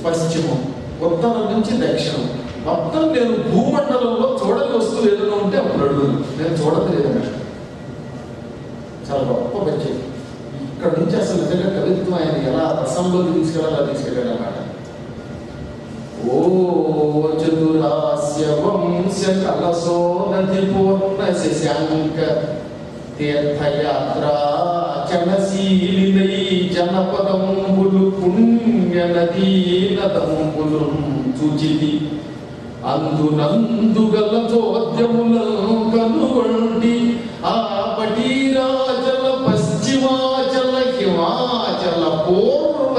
పశ్చిమం ఉత్తరం నుంచి దక్షిణం మొత్తం నేను భూమండలంలో చూడని వస్తువు ఏదైనా ఉంటే అప్పుడు అడుగు నేను చూడదు లేదన్నా చాలా గొప్ప పద్యం ఇక్కడ నుంచి అసలు నిజంగా కవిత్వం ఆయన ఎలా రసంలోకి తీసుకెళ్ళాలో తీసుకెళ్ళాడు అన్నమాట ఓ చతురాస్య వంశ కలసో నది పూర్ణ శశాంక తీర్థయాత్రా చనశీలినై జనపదంబులు పుణ్య నదీ నదంబులు చూచితి అందునందుగల చోద్యములను కనుగొండి ఆ పటీరాచల పశ్చిమాచల హిమాచల పూర్వ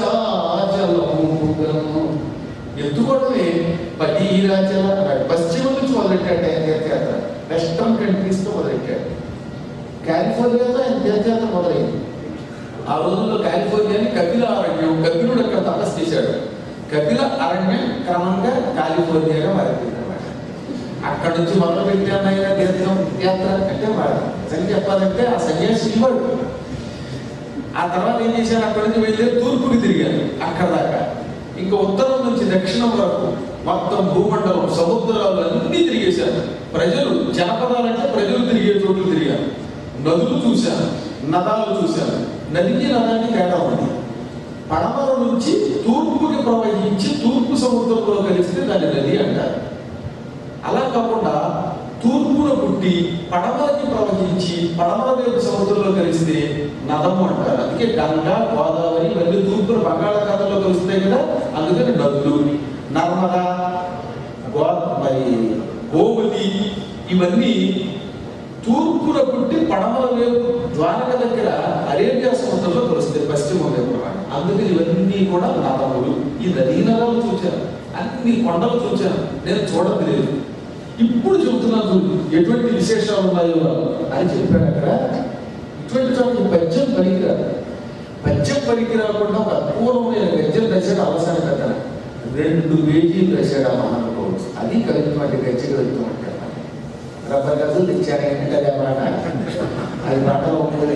దిశాచలము ఎత్తుకోవడమే పటీరాచల అన్నాడు పశ్చిమం నుంచి మొదలెట్టాడు ఆయన తీర్థయాత్ర వెస్ట్రన్ కంట్రీస్ తో మొదలెట్టాడు కాలిఫోర్నియాతో ఆయన తీర్థయాత్ర మొదలైంది ఆ రోజుల్లో కాలిఫోర్నియాని కపిల అరణ్యం కపిలుడు అక్కడ తపస్సు చేశాడు కపిల అరణ్యం క్రమంగా కాలిఫోర్నియాగా మారిపోయింది అన్నమాట అక్కడ నుంచి మొదలు పెట్టాను ఆయన తీర్థం యాత్ర అంటే వాడు నిజంగా చెప్పాలంటే ఆ సన్యాసి ఇవ్వడు ఆ తర్వాత ఏం చేశాను అక్కడ నుంచి వెళ్ళి తూర్పుకి తిరిగాను అక్కడ దాకా ఇంకా ఉత్తరం నుంచి దక్షిణం వరకు మొత్తం భూమండలం సముద్రాలు అన్ని తిరిగేశాను ప్రజలు జనపదాలంటే ప్రజలు తిరిగే చోట్లు తిరిగాను నదులు చూశాను నదాలు చూశాను నదికి నదానికి తేడా ఉంది పడమర నుంచి తూర్పుకి ప్రవహించి తూర్పు సముద్రంలో కలిస్తే దాని నది అంటారు అలా కాకుండా తూర్పున పుట్టి పడమరకి ప్రవహించి పడమర వైపు సముద్రంలో కలిస్తే నదము అంటారు అందుకే గంగా గోదావరి ఇవన్నీ తూర్పున బంగాళాఖాతంలో కలుస్తాయి కదా అందుకని నదులు నర్మదా గో మరి గోమతి ఇవన్నీ తూర్పున పుట్టి పడమర వైపు ద్వారక దగ్గర అరేబియా సముద్రంలో కలుస్తాయి పశ్చిమ వైపు అన్నమాట. అందుకని ఇవన్నీ కూడా నదములు ఈ నదీ నదాలు చూచాను అన్ని కొండలు చూచాను నేను చూడదు లేదు ఇప్పుడు చెబుతున్నాను చూడు ఎటువంటి విశేషాలు ఉన్నాయో అని చెప్పాడు అక్కడ ఇటువంటి చోట ఈ పద్యం పనికిరాదు పద్యం పనికి రాకుండా ఒక అపూర్వమైన గద్యం రచాడు అవసరం కదా రెండు పేజీలు రచాడు ఆ మహానుభావుడు అది కవిత్వం అంటే గద్య కవిత్వం అంటే రబ్బర్ గదులు తెచ్చాడు ఏంటంటే అది మాట అది మాటలో ఉంటుంది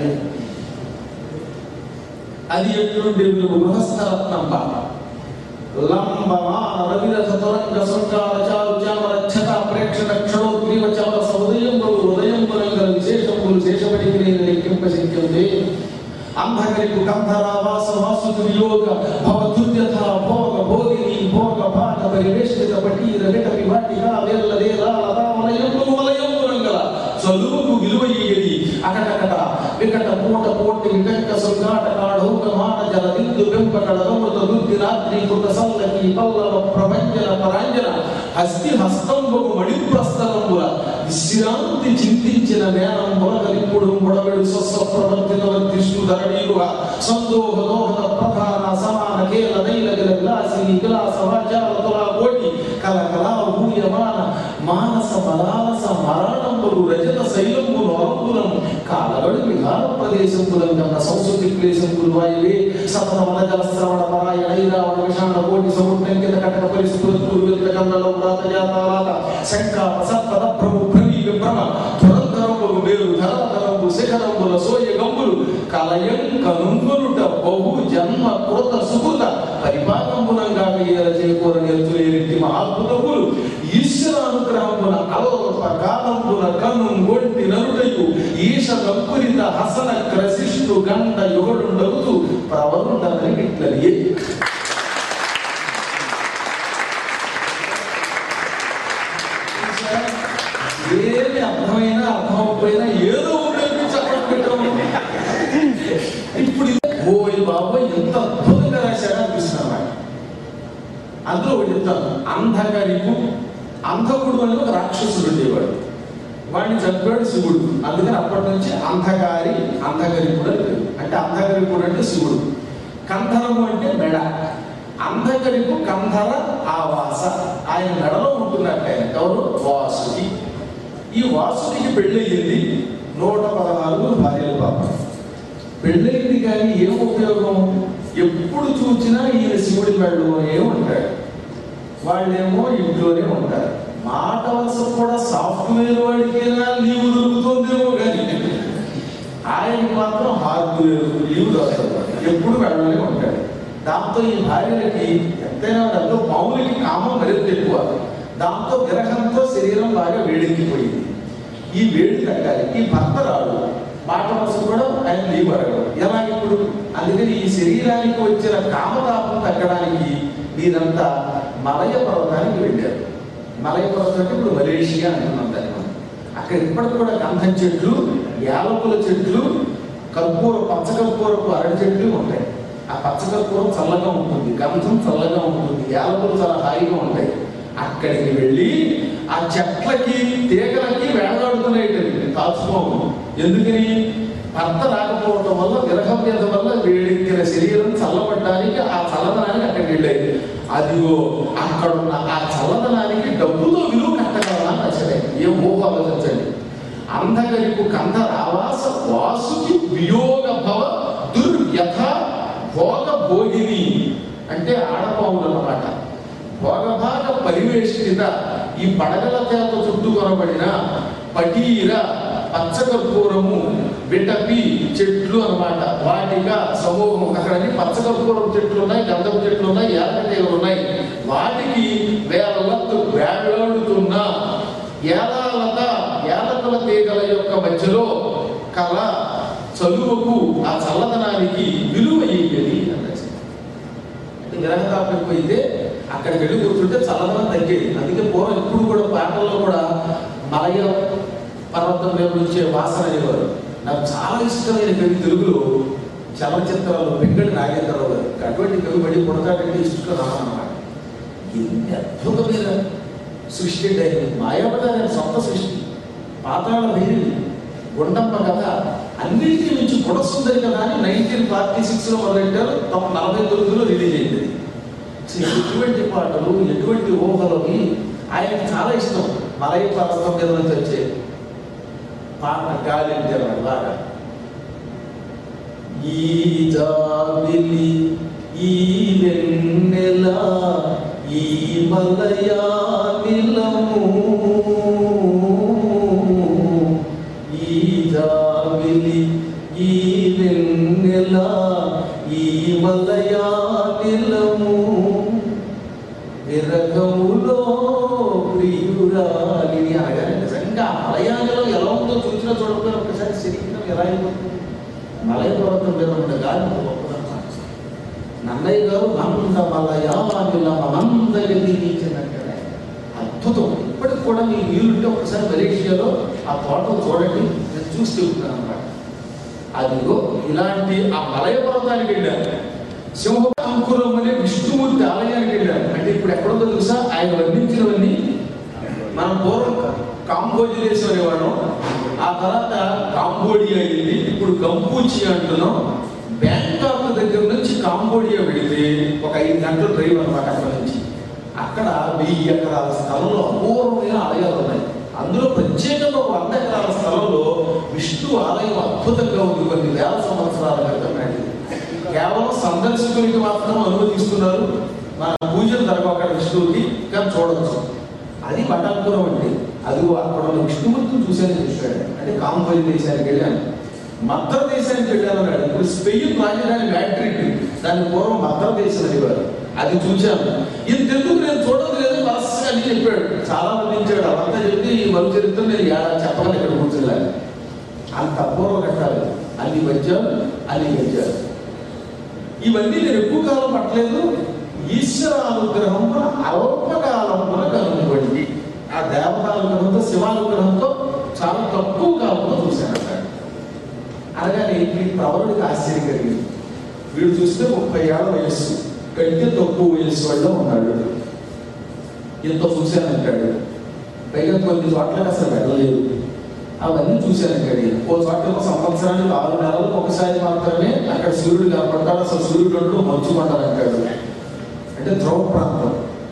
అది ఎట్లుండి గృహస్థరత్నం బాబ లంబమాన రవిరథ తరంగ సంకార చారు చామర ఛట ప్రేక్షణ క్షణోగ్రీవ చామ సౌదయంబులు హృదయంబులంగ విశేషంబులు శేషపడికి నేను లెక్కింప శక్యంతే అంధకరిపు కంధర వాస వాసుకు వియోగ భవ దుర్యథ భోగ భోగిని భోగ భాగ పరివేష్టిత పటీర విటవి వాటిక వేల్ల వేల లతామలయంబులు వలయంబులంగల చదువుకు విలువయ్యేది అకటకట వికట పూట పోటి వికంక సుంగాట కాఢౌక మాన జల బిందు వెంపకడ రమృత దుర్ది రాత్రి కృత సల్లకి పల్లవ ప్రభంజన పరాంజన హస్తి హస్తంబు మణిప్రస్థలంబుల విశ్రాంతి చింతించిన వేనం మొలగలిప్పుడు మొడవెడు స్వస్వ ప్రవర్తిత వర్తిష్ణు ధరణీరువ సందోహ దోహద ప్రధాన సమాన కేల నైలగల విలాసిని విలాస వాచాల తులా కోటి కల కళా ఊయమాన మానస మలాలస మరణంబులు రజత శైలంబు నోరంబులం కాలగడు విహార ప్రదేశంబులం కన్న సంస్కృతి క్లేశంబులు వాయువే సతన వనజల శ్రవణ పరాయణ ఐరావణ విషాణ కోటి సముద్రం కింద కటక పరిస్థితులు వెలుక కన్నలో వ్రాత జాతారాత శంకాప సత్పద ప్రభు భ్రమి విభ్రమ ధురంధరంబులు మేలు ధరాధరంబు శిఖరంబుల సోయ గంబులు కలయం కనుంగులుట బహు జన్మ కృత సుకృత పరిపాకంబునంగా ఏల చేకూర నిలుచులేంటి మహాద్భుతములు ఈశ్వర అనుగ్రహమున అల్ప కాలంబున కను గొంటి నరుడయు ఈశ కంపురిత హసన గ్రసిష్ఠు గండ యుగడుండగుతూ ప్రవరుండని ఇట్లనియే ఏమి అర్థమైనా అర్థమైపోయినా ఏదో ఉండేది చెప్పడం పెట్టడం ఇప్పుడు ఓయ్ బాబోయ్ ఎంత అద్భుతంగా రాశారా అనిపిస్తున్నా అందులో ఒకటి చెప్తాను అంధకరిపు అంధకుడు అని ఒక రాక్షసుడు ఉండేవాడు వాడిని చంపాడు శివుడు అందుకని అప్పటి నుంచి అంధకారి అంధకరిపుడు అని పేరు. అంటే అంధకరిపుడు అంటే శివుడు కంధరము అంటే మెడ అంధకరిపు కంధర ఆవాస ఆయన మెడలో ఉంటున్నట్టు ఆయన ఎవరు వాసుకి ఈ వాసుడికి పెళ్ళయింది నూట పదనాలుగు భార్యలు పాపం పెళ్ళైంది కానీ ఏం ఉపయోగం ఎప్పుడు చూసినా ఈయన శివుడి మెడలోనే ఉంటాడు వాళ్ళేమో ఇంట్లోనే ఉంటారు మాట వలస కూడా సాఫ్ట్వేర్ వాడికైనా లీవ్ దొరుకుతుందేమో కానీ ఆయనకి మాత్రం హార్డ్వేర్ లీవ్ దొరకదు ఎప్పుడు మెడలోనే ఉంటాడు దాంతో ఈ భార్యలకి ఎంతైనా డబ్బు మామూలుకి కామం మరింత ఎక్కువ దాంతో విరహంతో శరీరం బాగా వేడెక్కిపోయింది ఈ వేడి తగ్గాలి ఈ భర్త రాడు మాట వలస కూడా ఆయన లీవ్ అడగడు ఎలా ఇప్పుడు అందుకని ఈ శరీరానికి వచ్చిన కామతాపం తగ్గడానికి మీరంతా మలయ పర్వతానికి వెళ్ళారు మలయ పర్వతం అంటే ఇప్పుడు మలేషియా అంటున్నాం దాన్ని మనం అక్కడ ఇప్పటికి కూడా గంధం చెట్లు యాలకుల చెట్లు కర్పూర పచ్చ కర్పూరపు అరటి చెట్లు ఉంటాయి ఆ పచ్చ కర్పూరం చల్లగా ఉంటుంది గంధం చల్లగా ఉంటుంది యాలకులు చాలా హాయిగా ఉంటాయి అక్కడికి వెళ్ళి ఆ చెట్లకి తీగలకి వేలాడుతున్నాయి తాచుకోము ఎందుకని భర్త రాకపోవడం వల్ల విరహం మీద వల్ల వేడెక్కిన శరీరం చల్లబడ్డానికి ఆ చల్లదనానికి అక్కడికి వెళ్ళాయి అదిగో అక్కడ ఉన్న ఆ చల్లదనానికి డబ్బుతో విలువ కట్టగలరా నచ్చలే ఏం ఊహ ఆలోచించండి అంధగరిపు కంధ రావాస వాసుకి వియోగ భవ దుర్వ్యథ భోగ భోగిని అంటే ఆడపావులు అన్నమాట భోగభాగ పరివేష్టిత ఈ పడగల చేత చుట్టుకొనబడిన పటీర పచ్చకర్పూరము విటపి చెట్లు అన్నమాట వాటిగా సమూహం అక్కడ అన్ని పచ్చకర్పూరం చెట్లు ఉన్నాయి గంధపు చెట్లు ఉన్నాయి ఏలక తీగలు ఉన్నాయి వాటికి వేలలత్తు వేలాడుతున్న ఏలాలత ఏలకుల తీగల యొక్క మధ్యలో కల చలువకు ఆ చల్లదనానికి విలువ ఏది అన్నది అంటే విరహతాపం ఎక్కువైతే అక్కడికి వెళ్ళి కూర్చుంటే చల్లదనం తగ్గేది అందుకే పూర్వం ఇప్పుడు కూడా పాటల్లో కూడా మలయ పర్వతం మీద వచ్చే వాసన అనేవారు నాకు చాలా ఇష్టమైన కవి తెలుగులో చలనచిత్రాలు వెంకటి నాగేంద్రరావు గారు అటువంటి కవి పడి పుడతాడంటే ఇష్టం రామన్నమాట ఎన్ని అద్భుతమైన సృష్టి అంటే ఆయన మాయావతి ఆయన సొంత సృష్టి పాతాళ భైరవి గుండమ్మ కథ అన్నింటి నుంచి గుణసుందరి కదా అని నైన్టీన్ ఫార్టీ సిక్స్లో మొదలెట్టారు తమ నలభై తొమ్మిదిలో రిలీజ్ అయింది అసలు ఎటువంటి పాటలు ఎటువంటి ఊహలకి ఆయనకి చాలా ఇష్టం మలయ పర్వతం మీద నుంచి వచ్చే పాట గాలి అంటే బాగా ఈ జాబిలి ఈ వెన్నెల ఈ మలయానిలము ఈ జాబిలి ఈ వెన్నెల ఈ మలయానిలము విరగములో ప్రియురాలిని అనగానే నిజంగా ఆ మలయాళలో ఎలా ఉందో చూసినా చూడకపోయినా ఒకసారి శరీరం ఎలా అయిపోతుంది మలయ పర్వతం మీద ఉన్న గాలి అంత గొప్పదన్నమాట. నన్నయ్య గారు నంద మలయాళిల మనందరినీ ఇచ్చినట్టుగా అద్భుతం ఇప్పటికి కూడా మీ వీలుంటే ఒకసారి మలేషియాలో ఆ తోటను చూడండి నేను చూసి చెబుతున్నాను అనమాట అదిగో ఇలాంటి ఆ మలయ పర్వతానికి వెళ్ళారు సింహంకురం అనే విష్ణుమూర్తి ఆలయానికి వెళ్ళారు అంటే ఇప్పుడు ఎక్కడుందో తెలుసా ఆయన వర్ణించినవన్నీ మనం పూర్వం కాంబోజి దేశం అనేవాళ్ళం ఆ తర్వాత కాంబోడియా వెళ్ళి ఇప్పుడు కంపూచి అంటున్నాం బ్యాంకాక్ దగ్గర నుంచి కాంబోడియా వెళితే ఒక ఐదు గంటల డ్రైవ్ అనమాట అక్కడ నుంచి అక్కడ వెయ్యి ఎకరాల స్థలంలో అపూర్వమైన ఆలయాలు ఉన్నాయి అందులో ప్రత్యేకంగా ఒక వంద ఎకరాల స్థలంలో విష్ణు ఆలయం అద్భుతంగా ఉంది కొన్ని వేల సంవత్సరాల క్రితం నాటిది కేవలం సందర్శకునికి మాత్రం అనుమతిస్తున్నారు మన పూజలు జరగవు అక్కడ విష్ణువుకి కానీ చూడవచ్చు అది పటాపురం అంటే అదిగో అక్కడ ఉన్న విష్ణుమూర్తిని చూశాను చూశాడు అంటే కాంబోజ్ దేశానికి వెళ్ళాను మద్ర దేశానికి వెళ్ళాను అన్నాడు ఇప్పుడు స్పెయిన్ రాజధాని మ్యాడ్రిడ్ దాని పూర్వం మద్ర దేశం అనేవారు అది చూశాను ఇంతెందుకు నేను చూడదు లేదు వరుసగా అని చెప్పాడు చాలా మంది ఇచ్చాడు అవంతా చెప్పి ఈ మరు చరిత్ర నేను ఏడా చెప్పగలను ఇక్కడ కూర్చోలేదు అంత అపూర్వ కట్టాలి అన్ని వచ్చారు అన్ని వచ్చారు ఇవన్నీ నేను ఎక్కువ కాలం పట్టలేదు ఈశ్వర అనుగ్రహం అల్పకాలంలో కనుగొండి ఆ దేవత అనుగ్రహంతో శివానుగ్రహంతో చాలా తక్కువ కాలంలో చూశాను అక్కడ అనగానే ఈ ప్రవరుడికి ఆశ్చర్యం కలిగింది వీడు చూస్తే ముప్పై ఏళ్ళ వయస్సు కంటే తక్కువ వయస్సు వాళ్ళ ఉన్నాడు ఇంత చూశానంటాడు పైగా కొన్ని చోట్లకి అసలు వెళ్ళలేదు అవన్నీ చూశాను ఇక్కడ ఓ చోట ఏమో సంవత్సరానికి ఆరు నెలలకు ఒకసారి మాత్రమే అక్కడ సూర్యుడు కనపడతాడు అసలు సూర్యుడు అంటూ మంచు అంటాడు అంటే ధ్రువ ప్రాంతం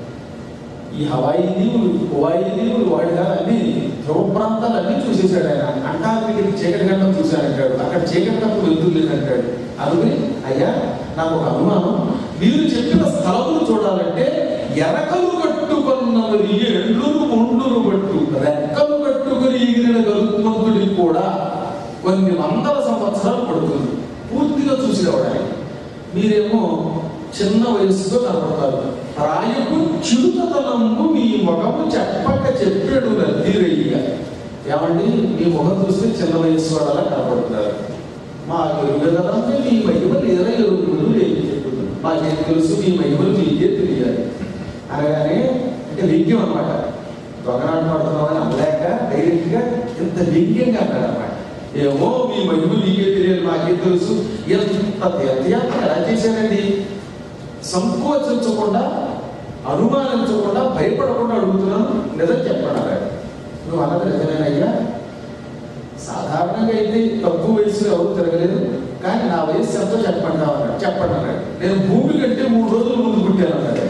ఈ హవాయి దీవులు హువాయి దీవులు వాడిగా అన్ని ధ్రువ ప్రాంతాలు అన్ని చూసేశాడు ఆయన అంటార్కిటికి చీకటి గంటం చూశాడు అంటాడు అక్కడ చీకటి గంటం వెళ్తురు లేదంటాడు అందుకని అయ్యా నాకు ఒక అనుమానం మీరు చెప్పిన స్థలములు చూడాలంటే ఎరకలు కట్టుకున్నవి ఎండ్లును ముండును పట్టు రెక్కలు కట్టుకుని ఎగిరిన గరుత్మంతుడికి కూడా కొన్ని వందల సంవత్సరాలు పడుతుంది పూర్తిగా చూసి రావడానికి మీరేమో చిన్న వయస్సుతో కనపడతారు ప్రాయపు చిరుతతనంబు మీ ముఖము చెప్పక చెప్పాడు నద్దీరయ్య ఏమండి మీ ముఖం చూస్తే చిన్న వయస్సు వాళ్ళలా కనపడుతున్నారు మా ఎరుగదంటే మీ మహిమ లేదా ఎరుగులు లేదు చెప్పుదు మాకేం తెలుసు మీ మహిమలు మీకే తెలియాలి అనగానే అంటే వ్యంగ్యం అనమాట దొంగనాట పడుతున్నామని అనలేక డైరెక్ట్ గా ఇంత వ్యంగ్యంగా అన్నాడు అనమాట ఏమో మీ మహిమ మీకే తెలియాలి మాకేం తెలుసు ఎంత తీర్థయాత్ర ఎలా చేశారండి సంకోచించకుండా అనుమానించకుండా భయపడకుండా అడుగుతున్నాను నిజం చెప్పండి అన్నాడు నువ్వు అన్నది నిజమేనయ్యా సాధారణంగా అయితే తక్కువ వయసులో ఎవరు తిరగలేదు కానీ నా వయసు ఎంతో చెప్పండి అన్నాడు చెప్పండి అన్నాడు నేను భూమి కంటే మూడు రోజుల ముందు పుట్టాను అన్నాడు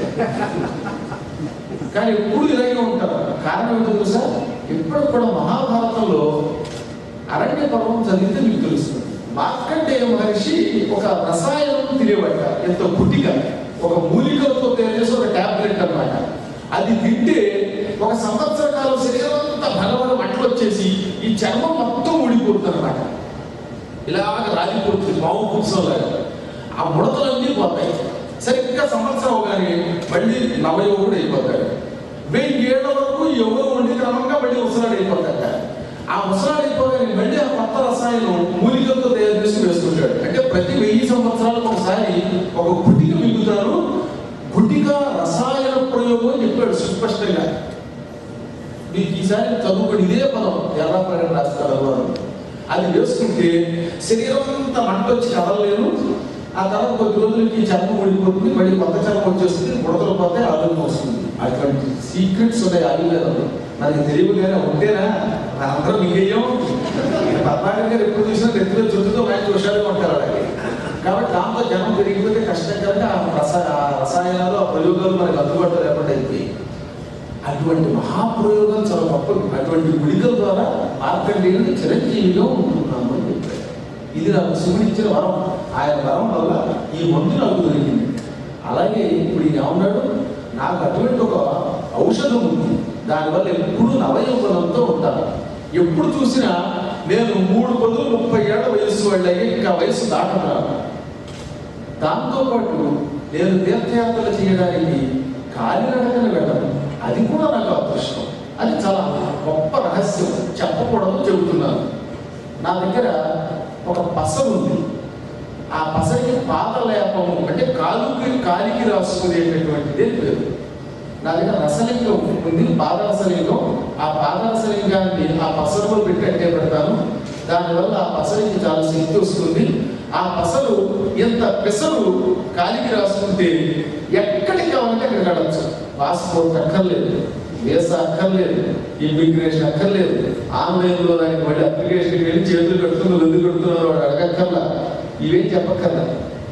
కానీ ఎప్పుడు ఇలాగే ఉంటారు కారణం ఏంటో తెలుసా ఎప్పుడు కూడా మహాభారతంలో అరణ్య పర్వం చదివితే మీకు తెలుస్తుంది మార్కండేయ మహర్షి ఒక రసాయనం తినేవాట ఎంత గుడ్డిగా ఒక మూలికలతో తయారు చేసి ఒక టాబ్లెట్ అన్నమాట అది తింటే ఒక సంవత్సర కాలం శరీరం అంతా బలబల మంటలు వచ్చేసి ఈ చర్మం మొత్తం ఊడిపోతుంది అనమాట ఇలాగ రాలిపోతుంది పాము పురుషంలాగా ఆ ముడతలన్నీ పోతాయి సరిగ్గా సంవత్సరం అవగానే మళ్ళీ నవయువకుడు అయిపోతాడు వెయ్యి ఏళ్ల వరకు ఎవరు ఉండి క్రమంగా మళ్ళీ ముసలాడు అయిపోతాడు ఆ ముసలాడు అయిపోగానే మళ్ళీ ఆ కొత్త రసాయనం మూలికలతో తయారు చేసి వేసుకుంటాడు అంటే ప్రతి వెయ్యి సంవత్సరాలకు ఒకసారి ఒక గుడ్డిగా మిగులుతారు గుడ్డిగా రసాయన ప్రయోగం అని చెప్పాడు సుస్పష్టంగా మీకు ఈసారి చదువుకుని ఇదే పదం ఎర్రపల్లి రాస్తారు వారు అది వేసుకుంటే శరీరం అంతా మంట వచ్చి కదలలేను ఆ తర్వాత కొద్ది రోజులకి ఈ చర్మం ఊడిపోతుంది మళ్ళీ కొత్త చర్మం వచ్చేస్తుంది ముడతలు పోతే ఆరోగ్యం వస్తుంది అటువంటి సీక్రెట్స్ ఉన్నాయి ఆయుర్వేదంలో మనకి తెలియగానే ఉంటేనా అందరం మిగయ్యం పద్నాలుగు గారు ఎప్పుడు చూసినా నెత్తిలో చుట్టూతో మంచి విషయాలు ఉంటారు అలాగే కాబట్టి దాంతో జనం పెరిగిపోతే కష్టంకరంగా ఆ రస ఆ రసాయనాలు ఆ ప్రయోగాలు మనకు అందుబాటులో లేకుండా అయిపోయి అటువంటి మహాప్రయోగం చాలా గొప్ప అటువంటి గుళికల ద్వారా మార్కండేయుడు చిరంజీవిగా ఉంటున్నాము అని చెప్పాడు ఇది నాకు శివుడు ఇచ్చిన వరం ఆయన వరం వల్ల ఈ మందు నాకు దొరికింది అలాగే ఇప్పుడు ఈయన ఏమన్నాడు నాకు అటువంటి ఒక ఔషధం ఉంది దానివల్ల ఎప్పుడు నవయౌవనంతో ఉంటాను ఎప్పుడు చూసినా నేను మూడు పదులు ముప్పై ఏళ్ళ వయస్సు వాళ్ళకి ఇంకా వయస్సు దాటుతున్నాను దాంతోపాటు నేను తీర్థయాత్రలు చేయడానికి కాలినడకన వెళ్ళను అది కూడా నాకు అదృష్టం అది చాలా గొప్ప రహస్యం చెప్పకూడదు చెబుతున్నాను నా దగ్గర ఒక పస ఉంది ఆ పసరికి పాదలేపము అంటే కాలుకి కాలికి రాసుకునేటటువంటిదే పేరు నా దగ్గర రసలింగం ఉంది పాదరసలింగం ఆ పాదరసలింగాన్ని ఆ పసరులో పెట్టి అట్టే పెడతాను దానివల్ల ఆ పసరికి చాలా శక్తి వస్తుంది ఆ పసరు ఎంత పెసరు కాలికి రాసుకుంటే ఎక్కడికి కావాలంటే అక్కడికి వెళ్ళచ్చు పాస్పోర్ట్ అక్కర్లేదు వీసా అక్కర్లేదు ఇమిగ్రేషన్ అక్కర్లేదు ఆన్లైన్లో దానికి మళ్ళీ అప్లికేషన్కి వెళ్ళి చేతులు కడుతున్నారు ఎందుకు కడుతున్నారు వాడు అడగక్కర్లా ఇవేం చెప్పక్కర్లా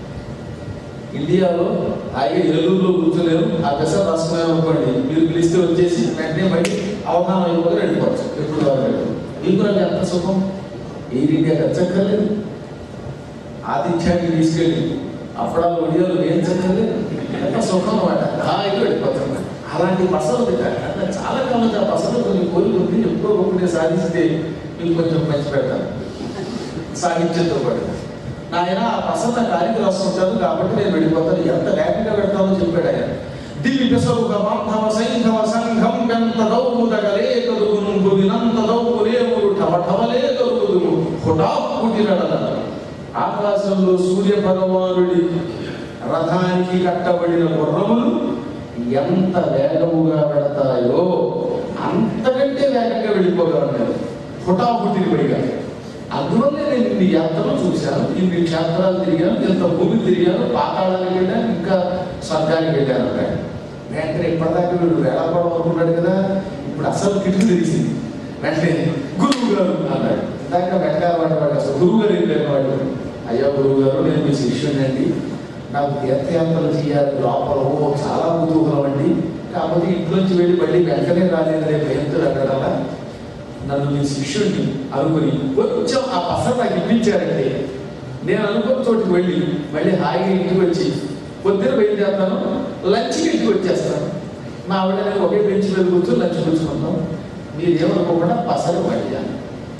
ఇండియాలో హాయిగా ఏలూరులో కూర్చోలేరు ఆ పెసర్ రాసుకున్నారు అనుకోండి మీరు పిలిస్తే వచ్చేసి వెంటనే బయట అవగాహన అయిపోతే వెళ్ళిపోవచ్చు ఎప్పుడు కావాలి మీకు నాకు ఎంత సుఖం ఏ ఇండియా ఖర్చక్కర్లేదు ఆతిథ్యానికి తీసుకెళ్ళి అప్పడాలు ఒడియాలు వేయించక్కర్లేదు ఎంత సుఖం అన్నమాట హాయిగా వెళ్ళిపోతాం అలాంటి పసలు పెట్టాలి అంటే చాలా కాలం ఆ పసలు కొన్ని కోరుకుంది ఎప్పుడో ఒకటి సాధిస్తే మీకు కొంచెం మంచి పెడతాను సాహిత్యంతో పాటు నాయన ఆ పసంద కాలికి రాసుకుంటాను కాబట్టి నేను వెళ్ళిపోతాను ఎంత వేగంగా పెడతానో చెప్పాడు ఆయన దివి పెసరుక బాంధవ సైంధవ సంఘం ఎంత దౌముదగలే కదుగును భువినంత దౌములేములు ఠమఠమలే కలుగుదుము హుటాపుటినడల ఆకాశంలో సూర్య భగవానుడి రథానికి కట్టబడిన గుర్రములు ఎంత వేగముగా వెళతాయో అంతకంటే వేగంగా వెళ్ళిపోగలరు హుటాహుటిని పడిగా అందువల్లే నేను ఇన్ని యాత్రలు చూశాను ఇన్ని క్షేత్రాలు తిరిగాను ఇంత భూమి తిరిగాను పాతాళానికి వెళ్ళాను ఇంకా స్వర్గానికి వెళ్ళాను అన్నాడు వెంటనే ఇప్పటిదాకా వీడు వేళాపడం అనుకున్నాడు కదా ఇప్పుడు అసలు కిట్లు తెలిసింది వెంటనే గురువు గారు అన్నాడు ఇందాక వెంటనే వాడు వాడు అసలు గురువు గారు ఏంటంటే వాడు అయ్యా గురువు గారు నేను మీ శిష్యుడండి నాకు తీర్థయాత్రలు చేయాలి లోపల ఓ చాలా కుతూహలం అండి కాకపోతే ఇంట్లోంచి వెళ్ళి మళ్ళీ వెంటనే రాలేదు రేపు భయంతో వెళ్ళడాలా నన్ను మీ శిష్యుడిని అనుకుని కొంచెం ఆ పసరు నాకు ఇప్పించారంటే నేను అనుకున్న చోటుకి వెళ్ళి మళ్ళీ హాయిగా ఇంటికి వచ్చి పొద్దున బయలుదేరుతాను లంచ్కి ఇంటికి వచ్చేస్తాను మా ఆవిడ నేను ఒకే బెంచ్ మీద కూర్చొని లంచ్ కూర్చుకుంటాం మీరు ఏమనుకోకుండా పసరు పడియాను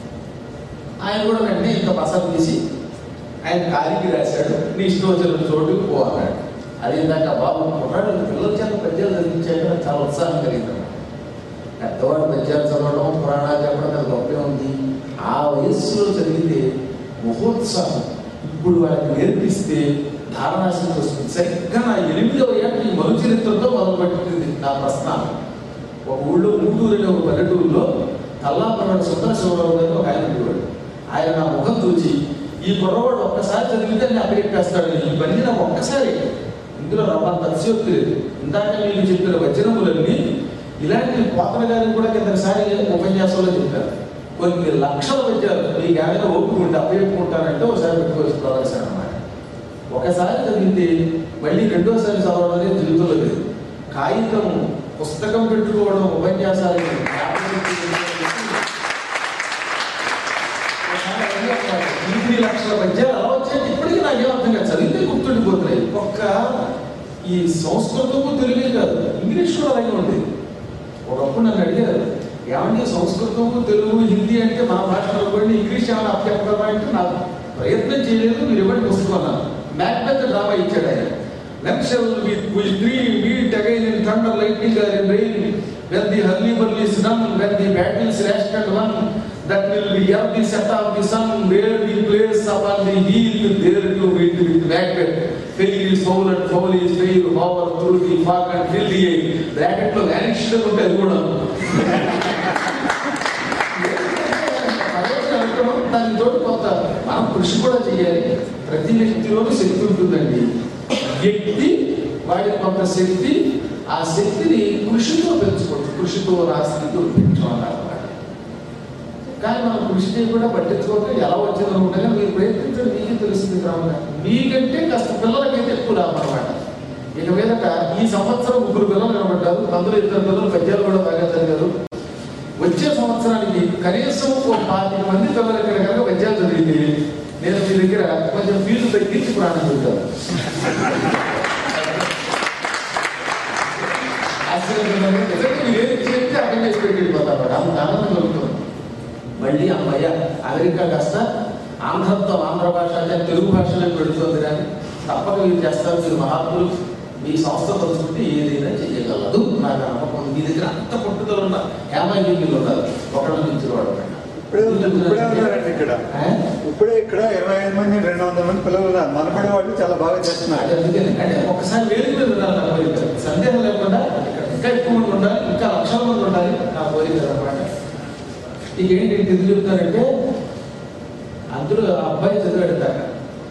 ఆయన కూడా వెంటనే ఇంత పసరు తీసి ఆయన కాలికి రాశాడు నీ ఇష్టం వచ్చిన చోటుకి పో అన్నాడు అది ఇందాక బాబు కుర్రాడు పిల్లల చేత పద్యాలు చదివించాక నాకు చాలా ఉత్సాహం కలిగింది పెద్దవాడు పద్యాలు చదవడం పురాణాలు చెప్పడం అది గొప్పే ఉంది ఆ వయస్సులో చదివితే మహోత్సాహం ఇప్పుడు వాళ్ళకి నేర్పిస్తే ధారణాశక్తి వస్తుంది సరిగ్గా నా ఎనిమిదవ ఏట ఈ మరు చరిత్రతో మొదలుపెట్టింది నా ప్రస్థానం ఒక ఊళ్ళో మూటూరు అనే ఒక పల్లెటూరులో తల్లాపన్నాడు సుందర శివరావు గారు ఒక ఆయన ఉండేవాడు ఆయన నా ముఖం చూచి ఈ కుర్రవాడు ఒక్కసారి చదివితే నేను అప్పగిప్పేస్తాడు ఇవన్నీ నాకు ఒక్కసారి ఇందులో రవ్వంత అతిశయోక్తి లేదు ఇందాక మీకు చెప్పిన వచనములన్నీ ఇలాంటి పోతన గారికి కూడా కిందసారి ఉపన్యాసంలో చెప్పారు కొన్ని లక్షల పద్యాలు మీకు ఏమైనా ఓపుకుంటే అప్పచెప్పుకుంటానంటే ఒకసారి పెట్టుకోవచ్చు ప్రదర్శన అన్నమాట ఒకసారి చదివితే మళ్ళీ రెండోసారి చదవడం అనేది జీవితంలో లేదు కాగితం పుస్తకం పెట్టుకోవడం ఉపన్యాసాలు ఎనిమిది లక్షల పద్యాలు అలా వచ్చాయి ఇప్పటికీ నాకేం అర్థం కాదు చదివితే గుర్తుండిపోతున్నాయి ఒక్క ఈ సంస్కృతము తెలుగే కాదు ఇంగ్లీష్ కూడా అలాగే ఉండేది ఒకప్పుడు నన్ను అడిగారు ఏమంటే సంస్కృతము తెలుగు హిందీ అంటే మన భాషలో కూడా ఇంగ్లీష్ ఏమైనా అప్పచెప్పగలరా అంటే నాకు ప్రయత్నం చేయలేదు మీరు ఇవ్వండి పుస్తకం అన్నాను మ్యాక్బెత్ డ్రామా ఇచ్చాడు ఆయన Lemshel with will dream meet again in thunder, lightning, or in rain. When the hurly is done, when the battles rest and won, that will be up the set of the sun, where the place upon the heel, there to meet with Macbeth. Fair is foul and foul is fair, hover through the fog and fill the air. Bracket లో vanished ఉంటే అది కూడా దాని తోటి కొంత మనం కృషి కూడా చేయాలి ప్రతి వ్యక్తిలోనూ శక్తి ఉంటుందండి వ్యక్తి వాడి కొంత శక్తి ఆ శక్తిని కృషితో పెంచుకోవచ్చు కృషితో రాశితో పెంచుకోవాలన్నమాట కానీ మనం కృషి చేయకుండా పట్టించుకోక ఎలా వచ్చిందో ఉండగా మీరు ప్రయత్నించడం మీకే తెలుస్తుంది క్రమంగా మీకంటే కాస్త పిల్లలకైతే ఎక్కువ లాభం అనమాట ఇక మీదట ఈ సంవత్సరం ముగ్గురు పిల్లలు కనబడ్డారు అందులో ఇద్దరు పిల్లలు పద్యాలు కూడా బాగా చదివారు వచ్చే సంవత్సరానికి కనీసం ఒక పాతిక మంది పిల్లలు ఇక్కడ కనుక పద్యాలు చదివితే నేను మీ దగ్గర కొంచెం ఫీజు తగ్గించి ప్రాణం పెడతాను ఆశ్చర్యకరమైన నిజంగా మీరు ఏది చెప్తే అర్థం చేసి పెట్టి వెళ్ళిపోతారు అంత ఆనందం కలుగుతుంది మళ్ళీ అమ్మయ్య అమెరికా కాస్త ఆంధ్రతో ఆంధ్ర భాష అంటే తెలుగు భాషలో పెడుతుంది కానీ తప్పక మీరు చేస్తారు మీరు మహాత్ములు మీ సంస్థ తలుచుకుంటే ఏదైనా చేయగలదు నాకు నమ్మకం ఉంది. మీ దగ్గర అంత పట్టుదల ఉన్న హేమాంగిలు ఉన్నారు ఒకళ్ళ నుంచి వాడు ఇప్పుడే ఇప్పుడే ఉన్నారండి ఇక్కడ ఇప్పుడే ఇక్కడ ఇరవై ఐదు మంది రెండు వందల మంది పిల్లలు ఉన్నారు మనపడే వాళ్ళు చాలా బాగా చేస్తున్నారు అది అందుకని అంటే ఒకసారి వేదిక మీద ఉండాలి నా కోరిక సందేహం లేకుండా ఇక్కడ ఇంకా ఎక్కువ మంది ఉండాలి ఇంకా లక్షల మంది ఉండాలి నా కోరిక అనమాట ఇక ఏంటి ఎందుకు చెప్తారంటే అందులో ఆ అబ్బాయి చదివాడు దాకా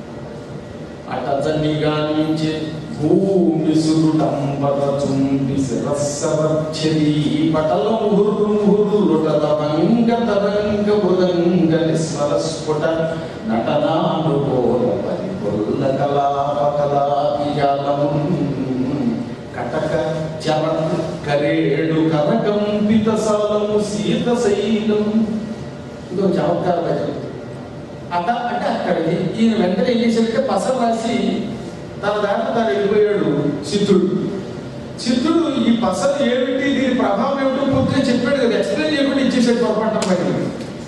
అటచని గానించి భూమి సురుడంబరచుండి శిరస్సవర్చరి పటల ముహురు ముహురు లుటల భంగ తరంగ మృదంగ నిస్వర స్ఫుట నటనానుకోల పరిపొల్ల కలాప కళాపిజాలము కటక చర కరేడు కరకంపిత సాలము సీత శైలం ఇదో చమత్కార భజన అట అంటే అక్కడికి ఈయన వెంటనే ఏం చేశాడంటే పసరు రాసి తన దాంట్లో తాను వెళ్ళిపోయాడు సిద్ధుడు సిద్ధుడు ఈ పసరు ఏమిటి దీని ప్రభావం ఏమిటో పూర్తిగా చెప్పాడు కదా ఎక్స్ప్లెయిన్ చేయకుండా ఇచ్చేసాడు పొరపాటు బయటకు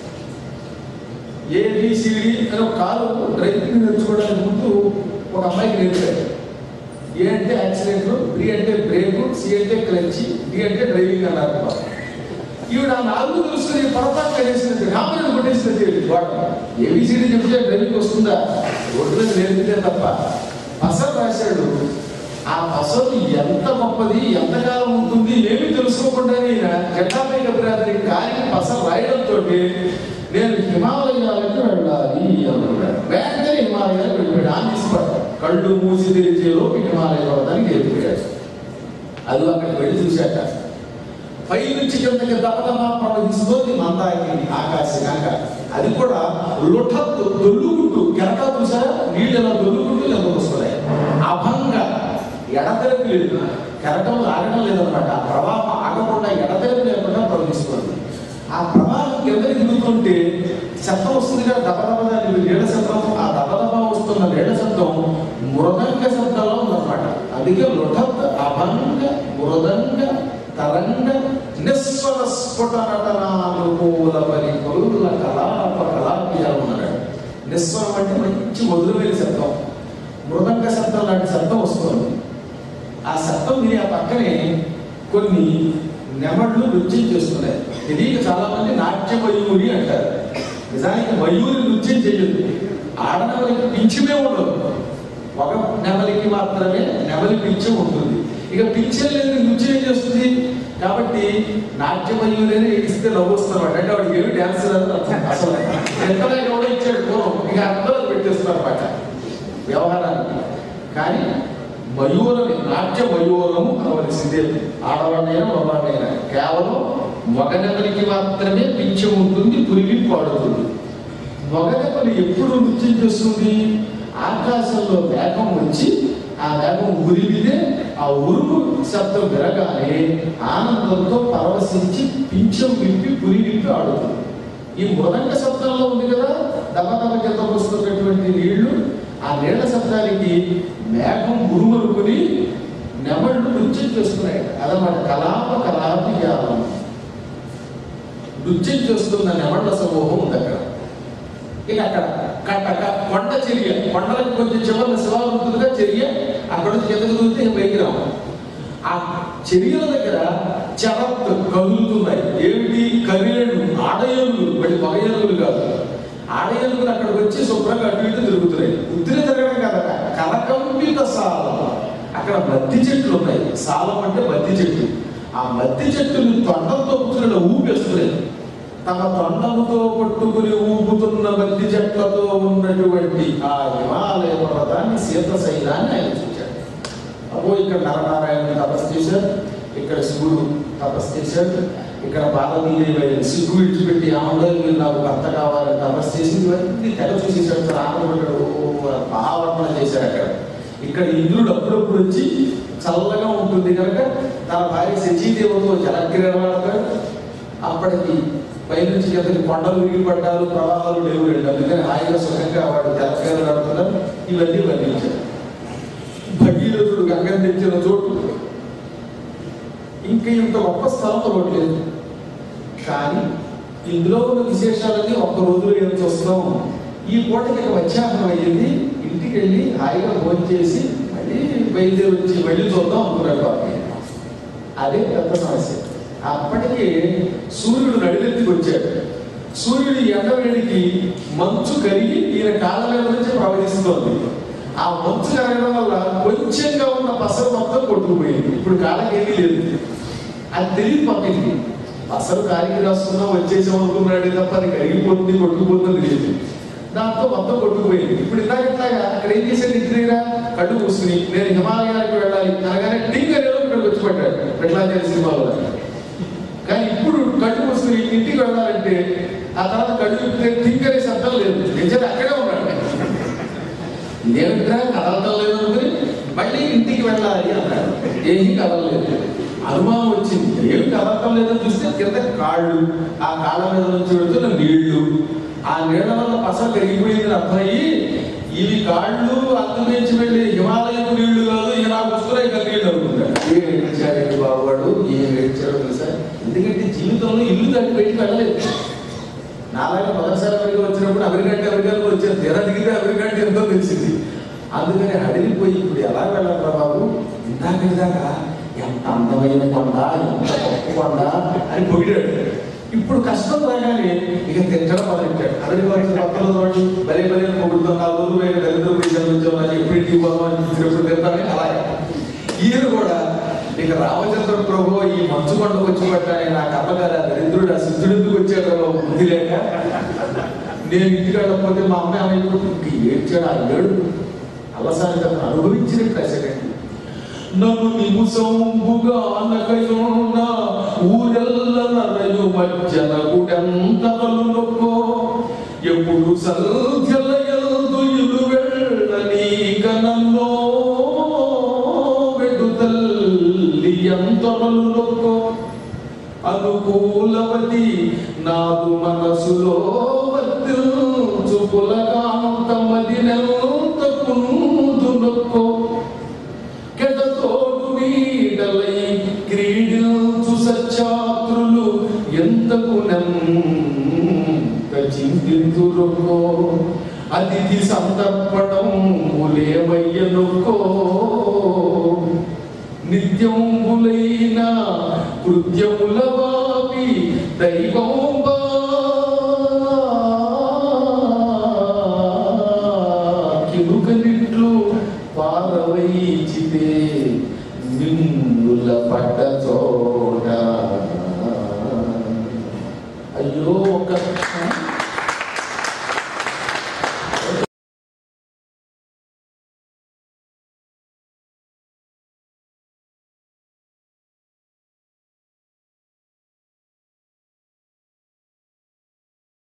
ఏబిసిడి అని ఒక కారు డ్రైవింగ్ నేర్చుకోవడానికి ముందు ఒక అమ్మాయికి నేర్పాడు ఏ అంటే యాక్సిడెంట్ బి అంటే బ్రేక్ సి అంటే క్లచ్ డి అంటే డ్రైవింగ్ అన్నారు ఈవిడ ఆ నాలుగు తెలుసుకుని పొరపాటు కలిసినట్టు రామని కొట్టేసినట్టు గోడ ఏబిసిడి చెప్తే డ్రైవింగ్ వస్తుందా రోడ్డు మీద నేర్పితే తప్ప పసరు రాశాడు ఆ పసరు ఎంత గొప్పది ఎంతకాలం ఉంటుంది ఏమీ తెలుసుకోకుండానే ఈయన జటాపై కపిరాత్రి కాలికి పసరు రాయడంతో నేను హిమాలయాలకు వెళ్ళాలి అనుకున్నాడు వెంటనే హిమాలయాలకు వెళ్ళిపోయాడు ఆన్ తీసుకున్నాడు కళ్ళు మూసి తెరిచేలోపు హిమాలయ పర్వతానికి వెళ్ళిపోయాడు అది అక్కడికి వెళ్ళి చూశాక పై నుంచి కిందకి దపదమా ప్రవహిస్తోంది మందాకిని ఆకాశంగా అది కూడా లుఠత్తు దొల్లుకుంటూ కెరటా చూసారా నీళ్ళు ఎలా దొల్లుకుంటూ ఎంత వస్తున్నాయి అభంగ ఎడతెరపి లేదు కెరటం ఆగడం లేదనమాట ఆ ప్రవాహం ఆగకుండా ఎడతెరపి లేకుండా ప్రవహిస్తుంది ఆ ప్రవాహం కిందకి దిగుతుంటే శబ్దం వస్తుంది కదా దపదపద నీళ్ళ శబ్దం ఆ దపదప వస్తున్న నీళ్ళ శబ్దం మృదంగ శబ్దంలో ఉందన్నమాట అందుకే లుఠత్ అభంగ మృదంగ తరంగ నిస్వర స్ఫుట నటనానుకూల పరిపరుల కలాప కళాపియాలు ఉన్నాడు నిస్వరం అంటే మంచి మధురమైన శబ్దం మృదంగ శబ్దం లాంటి శబ్దం వస్తుంది ఆ శబ్దం విని ఆ పక్కనే కొన్ని నెమళ్ళు నృత్యం చేస్తున్నాయి ఇది చాలా మంది నాట్య మయూరి అంటారు నిజానికి మయూరి నృత్యం చేయదు ఆడనెమలికి పింఛమే ఉండదు ఒక నెమలికి మాత్రమే నెమలి పింఛం ఉంటుంది ఇక పింఛం లేని నృత్యం ఏం చేస్తుంది కాబట్టి నాట్య మయూరి ఇస్తే నవ్వుస్తున్నారు అంటే వాడికి ఏమి డ్యాన్స్ రాదు అర్థం అసలు ఎక్కడ ఎవడో ఇచ్చాడు పూర్వం ఇక అందరూ అది పెట్టేస్తున్నారు అన్నమాట వ్యవహారానికి కానీ మయూరని నాట్య మయూరము అనవలసిందే ఆడవాళ్ళైనా మగవాళ్ళైనా కేవలం మగనెమలికి మాత్రమే పింఛం ఉంటుంది పురిగి పాడుతుంది మగనెమలి ఎప్పుడు నృత్యం చేస్తుంది ఆకాశంలో వేగం వచ్చి ఆ వేగం ఉరిమితే ఆ ఉరుము శబ్దం విరగానే ఆనందంతో పరవశించి పింఛం విప్పి పురి విప్పి ఆడుతుంది ఈ మృదంగ శబ్దంలో ఉంది కదా దమదమ కింద వస్తున్నటువంటి నీళ్లు ఆ నీళ్ల శబ్దానికి మేఘం ఉరుమనుకుని నెమళ్ళు నృత్యం చేస్తున్నాయి అదన్నమాట కలాప కలాపి జ్ఞానం నృత్యం చేస్తున్న నెమళ్ళ సమూహం ఉంది అక్కడ ఇక అక్కడ కట్టక కొండ చర్య కొండలకు కొంచెం చివరిన శివాలు ఉంటుందిగా చర్య అక్కడ నుంచి కిందకు దూరితే పైకి రావు ఆ చర్యల దగ్గర చరత్ కదులుతున్నాయి ఏమిటి కరియేడు ఆడయేలుగులు మళ్ళీ మగ ఏనుగులు కాదు ఆడయేలుగులు అక్కడికి వచ్చి శుభ్రంగా అటు ఇటు తిరుగుతున్నాయి ఉత్తిరి తిరగడం కాదట కలకంపిత సాలం అక్కడ మద్ది చెట్లు ఉన్నాయి సాలం అంటే మద్ది చెట్టు ఆ మద్ది చెట్టుని తొండంతో కూర్చుని ఊపేస్తున్నాయి తమ తొండముతో పట్టుకుని ఊపుతున్న మద్ది చెట్లతో ఉన్నటువంటి ఆ హిమాలయ పర్వతాన్ని సీత శైలాన్ని ఆయన చూచాడు అబ్బో ఇక్కడ నరనారాయణ తపస్సు చేశారు ఇక్కడ శివుడు తపస్సు చేశాడు ఇక్కడ బాలదేవి సిగ్గు విడిచిపెట్టి ఆమెలో మీరు నాకు భర్త కావాలని తపస్సు చేసి ఇవన్నీ తెగ చూసేసాడు సార్ ఆనందపడ్డాడు ఓ, మహావర్ణన చేశాడు అక్కడ ఇక్కడ ఇంద్రుడు అప్పుడప్పుడు వచ్చి చల్లగా ఉంటుంది కనుక తన భార్య శచీదేవతో జలక్రీడలాడతాడు అప్పటికి పైనుంచి అతని కొండలు విరిగిపడ్డారు ప్రవాహాలు లేవు రెండు అందుకని హాయిగా సుఖంగా వాడు జలక్రీడలాడుతున్నారు ఇవన్నీ వర్ణించారు భగీరథుడు గంగం తెచ్చిన చోటు ఇంకా ఇంత గొప్ప స్థలం ఒకటి లేదు కానీ ఇందులో ఉన్న విశేషాలన్నీ ఒక్క రోజులో ఏం చూస్తాం ఈ పూటకి ఇక మధ్యాహ్నం అయ్యింది ఇంటికి వెళ్ళి హాయిగా భోజనం చేసి మళ్ళీ బయలుదేరి వచ్చి మళ్ళీ చూద్దాం అనుకున్నాడు బాబు అదే పెద్ద సమస్య అప్పటికి సూర్యుడు నడినెత్తికి వచ్చాడు సూర్యుడి ఎండవేడికి మంచు కరిగి ఈయన కాళ్ళ మీద నుంచి ప్రవహిస్తోంది ఆ మంచు కరగడం వల్ల కొంచెంగా ఉన్న పసరు మొత్తం కొట్టుకుపోయింది ఇప్పుడు కాళ్ళకి ఏమీ లేదు అది తెలియదు పంపింది పసరు కాలికి రాస్తున్నా వచ్చేసాం అనుకున్నాడు తప్ప అది కరిగిపోతుంది కొట్టుకుపోతుంది తెలియదు దాంతో మొత్తం కొట్టుకుపోయింది ఇప్పుడు ఇందాక ఇట్లాగా అక్కడ ఏం చేశాడు ఇంటి దగ్గర కళ్ళు కూసుకుని నేను హిమాలయానికి వెళ్ళాలి అనగానే టింగ్ అనేదో ఇక్కడికి వచ్చి పడ్డాడు ప్రహ్లాద సినిమాలో కానీ ఇప్పుడు కళ్ళు మూసుకుని ఇంటికి వెళ్ళాలంటే ఆ తర్వాత కళ్ళు విప్పితే టింగ్ అనే శబ్దం లేదు నిజంగా అక్కడే ఉన్నాడు ఇదేమిట్రా కదలటం లేదు అనుకుని మళ్ళీ ఇంటికి వెళ్ళాలి అన్నాడు ఏమీ కదలలేదు అనుమానం వచ్చింది ఏమి కదలటం లేదని చూస్తే కింద కాళ్ళు ఆ కాళ్ళ మీద నుంచి వెళ్తున్న నీళ్లు ఆ నీళ్ళ వల్ల పస పెరిగిపోయిందని అర్థమయ్యి ఇవి కాళ్ళు అందుమించి వెళ్ళి హిమాలయపు నీళ్లు కాదు ఇక నాకు వస్తున్నాయి ఇక నీళ్ళు అనుకుంటాడు ఏం ఏడ్చాడండి బాబువాడు ఏం ఏడ్చాడో తెలుసా ఎందుకంటే జీవితంలో ఇల్లు దాటి బయటికి వెళ్ళలేదు నాలాగా మొదటిసారి అమెరికా వచ్చినప్పుడు అమెరికా అంటే అమెరికాలో వచ్చాను తీరా దిగితే అమెరికా అంటే ఎంతో తెలిసింది అందుకని అడిగిపోయి ఇప్పుడు ఎలా వెళ్ళాలి బాబు ఇందాక ఇందాక ఎంత అందమైన కొండ ఎంత గొప్ప కొండ అని పొగిడాడు ఇప్పుడు కష్టం రాగానే ఇక తిట్టడం మొదలెట్టాడు అమెరికా వచ్చిన పక్కన వాడు భలే భలే పొగుడుతాం నాలుగు రోజులు వేరే దరిద్ర విషయాలు వచ్చామని ఎప్పుడు ఇంటికి పోదాం అని తిరుపతి తింటామని అలాగే ఈయన కూడా ఇక రామచంద్ర ప్రభు ఈ మంచు కొండకు వచ్చి పట్టాయి నా కర్మగారు ఆ దరిద్రుడు ఆ సిద్ధుడు ఎందుకు వచ్చాడో బుద్ధి లేక నేను ఇంటికి వెళ్ళకపోతే మా అమ్మాయి ఏమైపోతుంది ఇంక ఏడ్చాడు ఆ ఏడు అలసారి అతను అనుభవించినట్టు అసలండి నన్ను నిముసంబుగా అనకయున్న ఊరెల్ల నరయు మధ్యన గుడెంతలు నొక్కో ఎప్పుడు సంధ్యల ఎందు ఇలు వెళ్ళనీక నన్నో వెడుతల్లి ఎంతలు నొక్కో అనుకూలవతి నాదు మనసులో వర్తించు పులకాంతమది నెంత కుందు నొక్కో కెడతోడు వీడలై క్రీడించు సచ్చాత్రులు ఎంతకు నెంత చింతింతురుకో అతిథి సందర్పణ